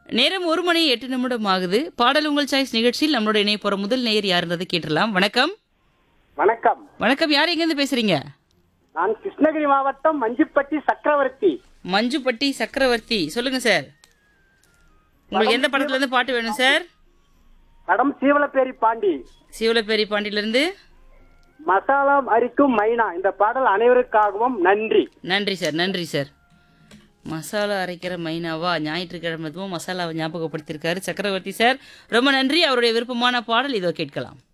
நேரம் ஒரு மணி எட்டு நிமிடம் ஆகுது பாடல் உங்கள் சாய்ஸ் நிகழ்ச்சியில் நம்மளோட இணைய போற முதல் நேயர் யாருன்றதை கேட்டுடலாம் வணக்கம் வணக்கம் வணக்கம் யார் எங்கேருந்து பேசுறீங்க நான் கிருஷ்ணகிரி மாவட்டம் மஞ்சிப்பட்டி சக்கரவர்த்தி மஞ்சுப்பட்டி சக்கரவர்த்தி சொல்லுங்க சார் உங்களுக்கு எந்த படத்துல இருந்து பாட்டு வேணும் சார் படம் சீவலப்பேரி பாண்டி சிவலப்பேரி பாண்டியில இருந்து மசாலா அரிக்கும் மைனா இந்த பாடல் அனைவருக்காகவும் நன்றி நன்றி சார் நன்றி சார் மசாலா அரைக்கிற மைனாவா ஞாயிற்றுக்கிழமை அதுவும் மசாலாவை ஞாபகப்படுத்தியிருக்காரு சக்கரவர்த்தி சார் ரொம்ப நன்றி அவருடைய விருப்பமான பாடல் இதோ கேட்கலாம்